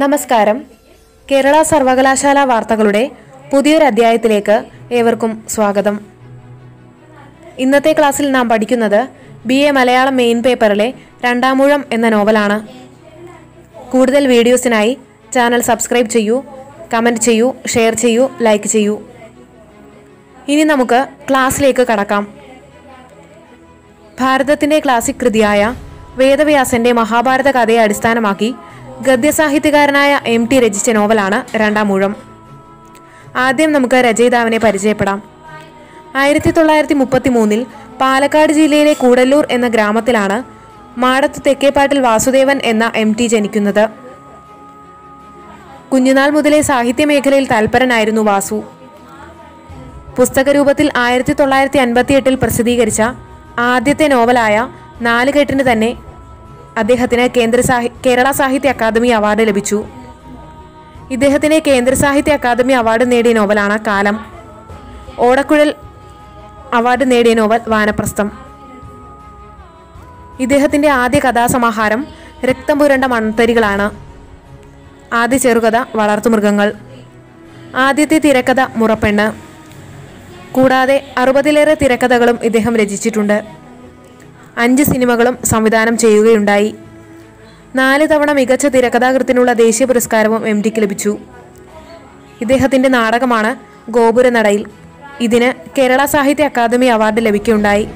നമസ്കാരം കേരള സർവകലാശാല വാർത്തകളുടെ പുതിയൊരു അധ്യായത്തിലേക്ക് ഏവർക്കും സ്വാഗതം ഇന്നത്തെ ക്ലാസ്സിൽ നാം പഠിക്കുന്നത് ബി എ മലയാളം മെയിൻ പേപ്പറിലെ രണ്ടാമൂഴം എന്ന നോവലാണ് കൂടുതൽ വീഡിയോസിനായി ചാനൽ സബ്സ്ക്രൈബ് ചെയ്യൂ കമൻറ്റ് ചെയ്യൂ ഷെയർ ചെയ്യൂ ലൈക്ക് ചെയ്യൂ ഇനി നമുക്ക് ക്ലാസ്സിലേക്ക് കടക്കാം ഭാരതത്തിന്റെ ക്ലാസിക് കൃതിയായ വേദവ്യാസന്റെ മഹാഭാരത കഥയെ അടിസ്ഥാനമാക്കി ഗദ്യസാഹിത്യകാരനായ എം ടി രചിച്ച നോവലാണ് രണ്ടാം ഊഴം ആദ്യം നമുക്ക് രചയിതാവിനെ പരിചയപ്പെടാം ആയിരത്തി തൊള്ളായിരത്തി മുപ്പത്തി മൂന്നിൽ പാലക്കാട് ജില്ലയിലെ കൂടല്ലൂർ എന്ന ഗ്രാമത്തിലാണ് മാടത്ത് തെക്കേപ്പാട്ടിൽ വാസുദേവൻ എന്ന എം ടി ജനിക്കുന്നത് കുഞ്ഞുനാൾ മുതലേ സാഹിത്യ മേഖലയിൽ തൽപരനായിരുന്നു വാസു പുസ്തകരൂപത്തിൽ ആയിരത്തി തൊള്ളായിരത്തി അൻപത്തി എട്ടിൽ പ്രസിദ്ധീകരിച്ച ആദ്യത്തെ നോവലായ നാലുകെട്ടിന് തന്നെ അദ്ദേഹത്തിന് കേന്ദ്ര സാഹി കേരള സാഹിത്യ അക്കാദമി അവാർഡ് ലഭിച്ചു ഇദ്ദേഹത്തിന് കേന്ദ്ര സാഹിത്യ അക്കാദമി അവാർഡ് നേടിയ നോവലാണ് കാലം ഓടക്കുഴൽ അവാർഡ് നേടിയ നോവൽ വാനപ്രസ്ഥം ഇദ്ദേഹത്തിന്റെ ആദ്യ കഥാസമാഹാരം രക്തം പുരണ്ട മൺതരികളാണ് ആദ്യ ചെറുകഥ വളർത്തുമൃഗങ്ങൾ ആദ്യത്തെ തിരക്കഥ മുറപ്പെണ്ണ് കൂടാതെ അറുപതിലേറെ തിരക്കഥകളും ഇദ്ദേഹം രചിച്ചിട്ടുണ്ട് അഞ്ച് സിനിമകളും സംവിധാനം ചെയ്യുകയുണ്ടായി നാല് തവണ മികച്ച തിരക്കഥാകൃത്തിനുള്ള ദേശീയ പുരസ്കാരവും എം ഡിക്ക് ലഭിച്ചു ഇദ്ദേഹത്തിന്റെ നാടകമാണ് ഗോപുരനടയിൽ ഇതിന് കേരള സാഹിത്യ അക്കാദമി അവാർഡ് ലഭിക്കുകയുണ്ടായി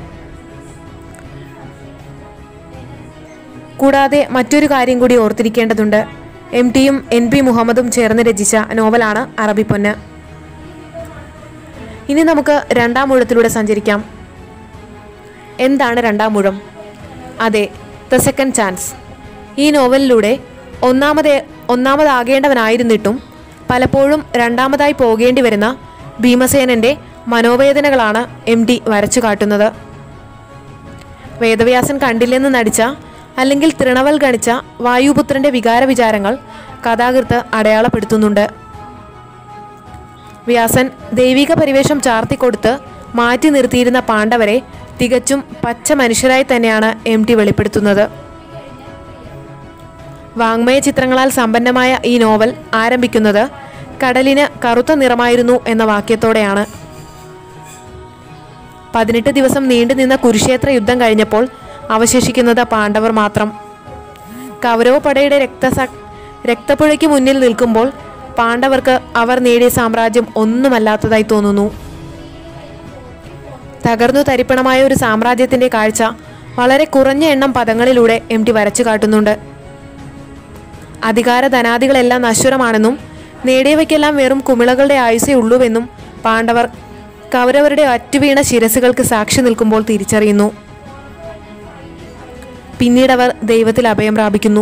കൂടാതെ മറ്റൊരു കാര്യം കൂടി ഓർത്തിരിക്കേണ്ടതുണ്ട് എം ടിയും എൻ പി മുഹമ്മദും ചേർന്ന് രചിച്ച നോവലാണ് അറബിപ്പൊന്ന് ഇനി നമുക്ക് രണ്ടാം ഊഴത്തിലൂടെ സഞ്ചരിക്കാം എന്താണ് രണ്ടാം ഊഴം അതെ ദ സെക്കൻഡ് ചാൻസ് ഈ നോവലിലൂടെ ഒന്നാമത് ഒന്നാമതാകേണ്ടവനായിരുന്നിട്ടും പലപ്പോഴും രണ്ടാമതായി പോകേണ്ടി വരുന്ന ഭീമസേനന്റെ മനോവേദനകളാണ് എം ഡി വരച്ചു കാട്ടുന്നത് വേദവ്യാസൻ കണ്ടില്ലെന്ന് നടിച്ച അല്ലെങ്കിൽ തൃണവൽ ഗണിച്ച വായുപുത്രന്റെ വികാര വിചാരങ്ങൾ കഥാകൃത്ത് അടയാളപ്പെടുത്തുന്നുണ്ട് വ്യാസൻ ദൈവിക പരിവേഷം ചാർത്തിക്കൊടുത്ത് മാറ്റി നിർത്തിയിരുന്ന പാണ്ഡവരെ തികച്ചും പച്ച മനുഷ്യരായി തന്നെയാണ് എം ടി വെളിപ്പെടുത്തുന്നത് വാങ്മയ ചിത്രങ്ങളാൽ സമ്പന്നമായ ഈ നോവൽ ആരംഭിക്കുന്നത് കടലിന് കറുത്ത നിറമായിരുന്നു എന്ന വാക്യത്തോടെയാണ് പതിനെട്ട് ദിവസം നീണ്ടുനിന്ന കുരുക്ഷേത്ര യുദ്ധം കഴിഞ്ഞപ്പോൾ അവശേഷിക്കുന്നത് പാണ്ഡവർ മാത്രം കൗരവപടയുടെ രക്തസ രക്തപ്പുഴയ്ക്ക് മുന്നിൽ നിൽക്കുമ്പോൾ പാണ്ഡവർക്ക് അവർ നേടിയ സാമ്രാജ്യം ഒന്നുമല്ലാത്തതായി തോന്നുന്നു തകർന്നു തരിപ്പണമായ ഒരു സാമ്രാജ്യത്തിന്റെ കാഴ്ച വളരെ കുറഞ്ഞ എണ്ണം പദങ്ങളിലൂടെ എം ടി വരച്ചു കാട്ടുന്നുണ്ട് അധികാര ധനാദികളെല്ലാം നശ്വരമാണെന്നും നേടിയവയ്ക്കെല്ലാം വെറും കുമിളകളുടെ ആയുസേ ഉള്ളൂവെന്നും പാണ്ഡവർ കൗരവരുടെ അറ്റുവീണ ശിരസുകൾക്ക് സാക്ഷി നിൽക്കുമ്പോൾ തിരിച്ചറിയുന്നു പിന്നീടവർ ദൈവത്തിൽ അഭയം പ്രാപിക്കുന്നു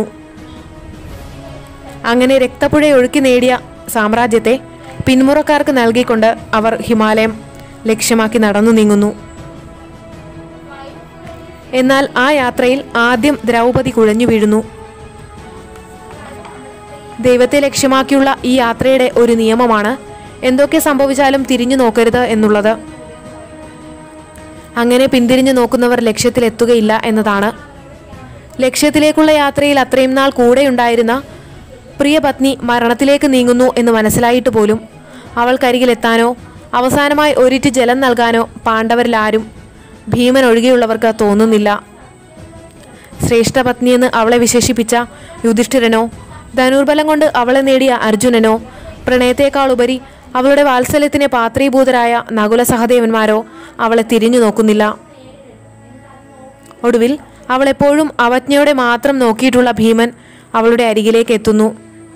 അങ്ങനെ രക്തപ്പുഴയൊഴുക്കി നേടിയ സാമ്രാജ്യത്തെ പിന്മുറക്കാർക്ക് നൽകിക്കൊണ്ട് അവർ ഹിമാലയം ലക്ഷ്യമാക്കി നടന്നു നീങ്ങുന്നു എന്നാൽ ആ യാത്രയിൽ ആദ്യം ദ്രൗപദി കുഴഞ്ഞു വീഴുന്നു ദൈവത്തെ ലക്ഷ്യമാക്കിയുള്ള ഈ യാത്രയുടെ ഒരു നിയമമാണ് എന്തൊക്കെ സംഭവിച്ചാലും തിരിഞ്ഞു നോക്കരുത് എന്നുള്ളത് അങ്ങനെ പിന്തിരിഞ്ഞു നോക്കുന്നവർ ലക്ഷ്യത്തിലെത്തുകയില്ല എന്നതാണ് ലക്ഷ്യത്തിലേക്കുള്ള യാത്രയിൽ അത്രയും നാൾ കൂടെയുണ്ടായിരുന്ന പ്രിയ പത്നി മരണത്തിലേക്ക് നീങ്ങുന്നു എന്ന് മനസ്സിലായിട്ട് പോലും അവൾക്കരികിലെത്താനോ അവസാനമായി ഒരിറ്റ് ജലം നൽകാനോ പാണ്ഡവരിൽ ആരും ഭീമൻ ഒഴികെയുള്ളവർക്ക് തോന്നുന്നില്ല ശ്രേഷ്ഠപത്നിയെന്ന് അവളെ വിശേഷിപ്പിച്ച യുധിഷ്ഠിരനോ ധനുർബലം കൊണ്ട് അവളെ നേടിയ അർജുനനോ പ്രണയത്തേക്കാൾ ഉപരി അവളുടെ വാത്സല്യത്തിന് പാത്രീഭൂതരായ നകുല സഹദേവന്മാരോ അവളെ തിരിഞ്ഞു നോക്കുന്നില്ല ഒടുവിൽ അവൾ എപ്പോഴും അവജ്ഞയോടെ മാത്രം നോക്കിയിട്ടുള്ള ഭീമൻ അവളുടെ അരികിലേക്ക് എത്തുന്നു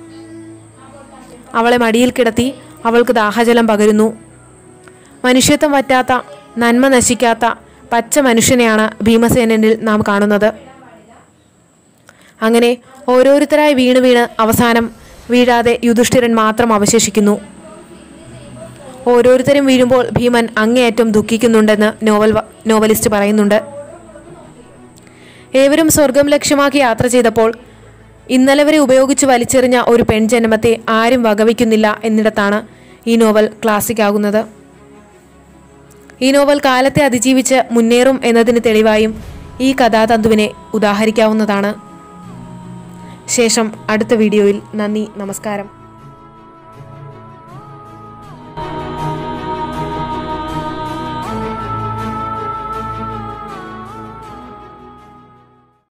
അവളെ മടിയിൽ കിടത്തി അവൾക്ക് ദാഹജലം പകരുന്നു മനുഷ്യത്വം പറ്റാത്ത നന്മ നശിക്കാത്ത പച്ച മനുഷ്യനെയാണ് ഭീമസേനനിൽ നാം കാണുന്നത് അങ്ങനെ ഓരോരുത്തരായി വീണ് വീണ് അവസാനം വീഴാതെ യുധിഷ്ഠിരൻ മാത്രം അവശേഷിക്കുന്നു ഓരോരുത്തരും വീഴുമ്പോൾ ഭീമൻ അങ്ങേയറ്റം ദുഃഖിക്കുന്നുണ്ടെന്ന് നോവൽ വ- നോവലിസ്റ്റ് പറയുന്നുണ്ട് ഏവരും സ്വർഗം ലക്ഷ്യമാക്കി യാത്ര ചെയ്തപ്പോൾ ഇന്നലെ വരെ ഉപയോഗിച്ച് വലിച്ചെറിഞ്ഞ ഒരു പെൺജന്മത്തെ ആരും വകവയ്ക്കുന്നില്ല എന്നിടത്താണ് ഈ നോവൽ ക്ലാസിക് ആകുന്നത് ഈ നോവൽ കാലത്തെ അതിജീവിച്ച് മുന്നേറും എന്നതിന് തെളിവായും ഈ കഥാതന്തുവിനെ ഉദാഹരിക്കാവുന്നതാണ് ശേഷം അടുത്ത വീഡിയോയിൽ നന്ദി നമസ്കാരം